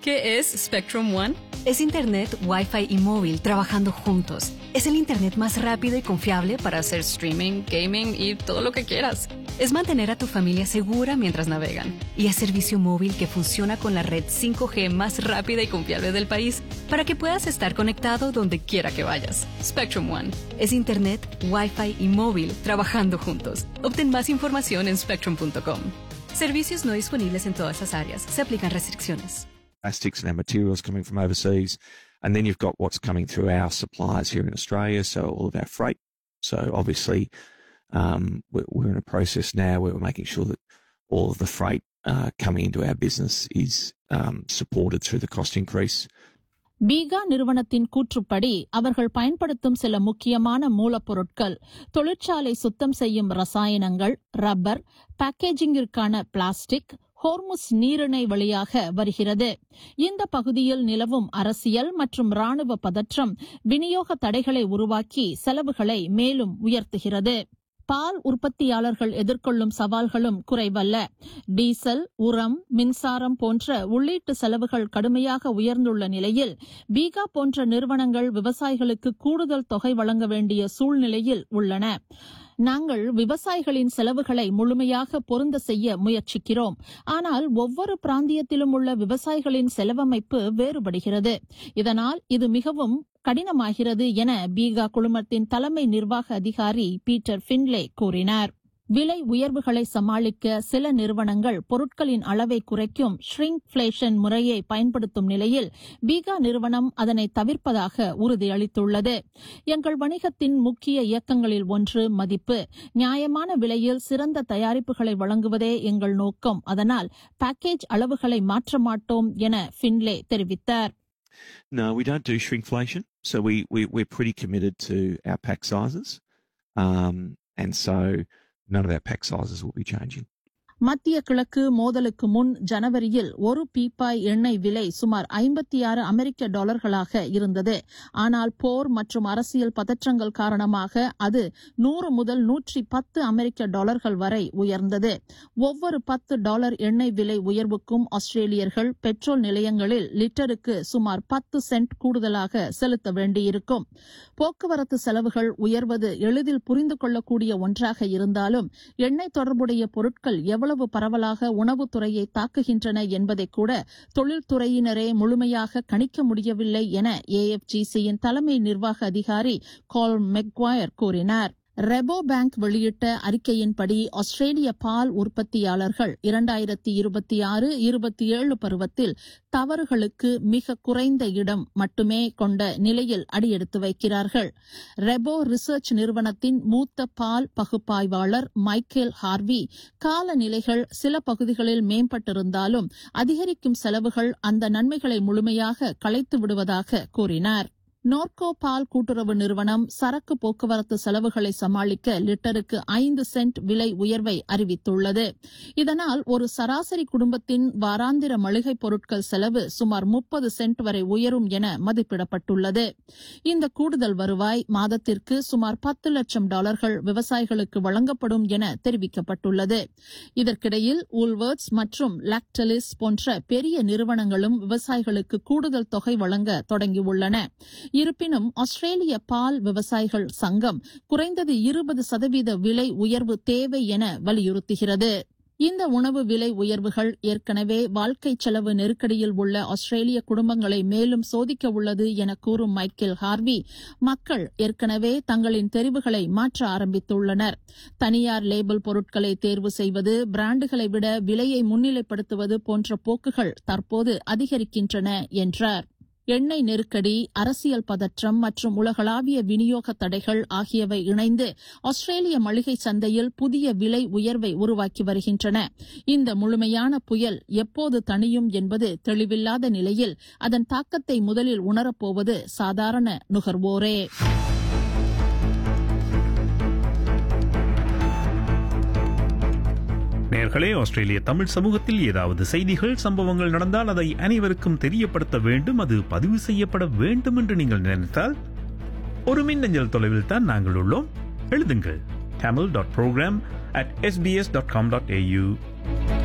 ¿Qué es Spectrum One? Es Internet, Wi-Fi y móvil trabajando juntos. Es el Internet más rápido y confiable Para hacer streaming, gaming y todo lo que quieras. Es mantener a tu familia segura mientras navegan. Y es servicio móvil que funciona con la red 5G más rápida y confiable del país para que puedas estar conectado donde quiera que vayas. Spectrum One. Es Internet, Wi-Fi y móvil trabajando juntos. Obtén más información en spectrum.com. Servicios no disponibles en todas las áreas. Se aplican restricciones. plastics and our materials coming from overseas. And then you've got what's coming through our suppliers here in Australia. So all of our freight. So obviously, um, we're, we're in a process now where we're making sure that all of the freight uh, coming into our business is um, supported through the cost increase. பீகா நிறுவனத்தின் கூற்றுப்படி அவர்கள் பயன்படுத்தும் சில முக்கியமான மூலப்பொருட்கள் தொழிற்சாலை சுத்தம் செய்யும் ரசாயனங்கள் ரப்பர் பேக்கேஜிங்கிற்கான பிளாஸ்டிக் ஹோர்முஸ் நீரிணை வழியாக வருகிறது இந்த பகுதியில் நிலவும் அரசியல் மற்றும் ராணுவ பதற்றம் விநியோக தடைகளை உருவாக்கி செலவுகளை மேலும் உயர்த்துகிறது பால் உற்பத்தியாளர்கள் எதிர்கொள்ளும் சவால்களும் குறைவல்ல டீசல் உரம் மின்சாரம் போன்ற உள்ளீட்டு செலவுகள் கடுமையாக உயர்ந்துள்ள நிலையில் பீகா போன்ற நிறுவனங்கள் விவசாயிகளுக்கு கூடுதல் தொகை வழங்க வேண்டிய சூழ்நிலையில் உள்ளன நாங்கள் விவசாயிகளின் செலவுகளை முழுமையாக பொருந்த செய்ய முயற்சிக்கிறோம் ஆனால் ஒவ்வொரு பிராந்தியத்திலும் உள்ள விவசாயிகளின் செலவமைப்பு வேறுபடுகிறது இதனால் இது மிகவும் கடினமாகிறது என பீகா குழுமத்தின் தலைமை நிர்வாக அதிகாரி பீட்டர் ஃபின்லே கூறினார் விலை உயர்வுகளை சமாளிக்க சில நிறுவனங்கள் பொருட்களின் அளவை குறைக்கும் ஷ்ரிங்க்ஃபிளேஷன் முறையை பயன்படுத்தும் நிலையில் பீகா நிறுவனம் அதனை தவிர்ப்பதாக உறுதியளித்துள்ளது எங்கள் வணிகத்தின் முக்கிய இயக்கங்களில் ஒன்று மதிப்பு நியாயமான விலையில் சிறந்த தயாரிப்புகளை வழங்குவதே எங்கள் நோக்கம் அதனால் பேக்கேஜ் அளவுகளை மாற்ற மாட்டோம் என ஃபின்லே தெரிவித்தார் No, we don't do shrinkflation. So we, we, we're pretty committed to our pack sizes. Um, and so none of our pack sizes will be changing. மத்திய கிழக்கு மோதலுக்கு முன் ஜனவரியில் ஒரு பீப்பாய் எண்ணெய் விலை சுமார் ஐம்பத்தி ஆறு அமெரிக்க டாலர்களாக இருந்தது ஆனால் போர் மற்றும் அரசியல் பதற்றங்கள் காரணமாக அது நூறு முதல் நூற்றி பத்து அமெரிக்க டாலர்கள் வரை உயர்ந்தது ஒவ்வொரு பத்து டாலர் எண்ணெய் விலை உயர்வுக்கும் ஆஸ்திரேலியர்கள் பெட்ரோல் நிலையங்களில் லிட்டருக்கு சுமார் பத்து சென்ட் கூடுதலாக செலுத்த வேண்டியிருக்கும் போக்குவரத்து செலவுகள் உயர்வது எளிதில் புரிந்து கொள்ளக்கூடிய ஒன்றாக இருந்தாலும் எண்ணெய் தொடர்புடைய பொருட்கள் எவ்வளவு பரவலாக உணவுத்துறையை தாக்குகின்றன என்பதை கூட தொழில்துறையினரே முழுமையாக கணிக்க முடியவில்லை என ஏஎஃப்ஜிசியின் தலைமை நிர்வாக அதிகாரி கால் மெக்வாயர் கூறினார் ரெபோ பேங்க் வெளியிட்ட அறிக்கையின்படி ஆஸ்திரேலிய பால் உற்பத்தியாளர்கள் இரண்டாயிரத்தி இருபத்தி ஆறு இருபத்தி ஏழு பருவத்தில் தவறுகளுக்கு மிக குறைந்த இடம் மட்டுமே கொண்ட நிலையில் அடியெடுத்து வைக்கிறார்கள் ரெபோ ரிசர்ச் நிறுவனத்தின் மூத்த பால் பகுப்பாய்வாளர் மைக்கேல் ஹார்வி காலநிலைகள் சில பகுதிகளில் மேம்பட்டிருந்தாலும் அதிகரிக்கும் செலவுகள் அந்த நன்மைகளை முழுமையாக களைத்து விடுவதாக கூறினார் நோர்கோ பால் கூட்டுறவு நிறுவனம் சரக்கு போக்குவரத்து செலவுகளை சமாளிக்க லிட்டருக்கு ஐந்து சென்ட் விலை உயர்வை அறிவித்துள்ளது இதனால் ஒரு சராசரி குடும்பத்தின் வாராந்திர மளிகைப் பொருட்கள் செலவு சுமார் முப்பது சென்ட் வரை உயரும் என மதிப்பிடப்பட்டுள்ளது இந்த கூடுதல் வருவாய் மாதத்திற்கு சுமார் பத்து லட்சம் டாலர்கள் விவசாயிகளுக்கு வழங்கப்படும் என தெரிவிக்கப்பட்டுள்ளது இதற்கிடையில் உல்வர்ட்ஸ் மற்றும் லாக்டலிஸ் போன்ற பெரிய நிறுவனங்களும் விவசாயிகளுக்கு கூடுதல் தொகை வழங்க தொடங்கியுள்ளன இருப்பினும் ஆஸ்திரேலிய பால் விவசாயிகள் சங்கம் குறைந்தது இருபது சதவீத விலை உயர்வு தேவை என வலியுறுத்துகிறது இந்த உணவு விலை உயர்வுகள் ஏற்கனவே வாழ்க்கை செலவு நெருக்கடியில் உள்ள ஆஸ்திரேலிய குடும்பங்களை மேலும் சோதிக்க உள்ளது என கூறும் மைக்கேல் ஹார்வி மக்கள் ஏற்கனவே தங்களின் தெரிவுகளை மாற்ற ஆரம்பித்துள்ளனர் தனியார் லேபிள் பொருட்களை தேர்வு செய்வது பிராண்டுகளை விட விலையை முன்னிலைப்படுத்துவது போன்ற போக்குகள் தற்போது அதிகரிக்கின்றன என்றார் எண்ணெய் நெருக்கடி அரசியல் பதற்றம் மற்றும் உலகளாவிய விநியோக தடைகள் ஆகியவை இணைந்து ஆஸ்திரேலிய மளிகை சந்தையில் புதிய விலை உயர்வை உருவாக்கி வருகின்றன இந்த முழுமையான புயல் எப்போது தணியும் என்பது தெளிவில்லாத நிலையில் அதன் தாக்கத்தை முதலில் உணரப்போவது சாதாரண நுகர்வோரே நேர்களே ஆஸ்திரேலிய தமிழ் சமூகத்தில் ஏதாவது செய்திகள் சம்பவங்கள் நடந்தால் அதை அனைவருக்கும் தெரியப்படுத்த வேண்டும் அது பதிவு செய்யப்பட வேண்டும் என்று நீங்கள் நினைத்தால் ஒரு மின்னஞ்சல் தொலைவில் தான் நாங்கள் உள்ளோம் எழுதுங்கள் tamil dot program at SBS dot com dot AU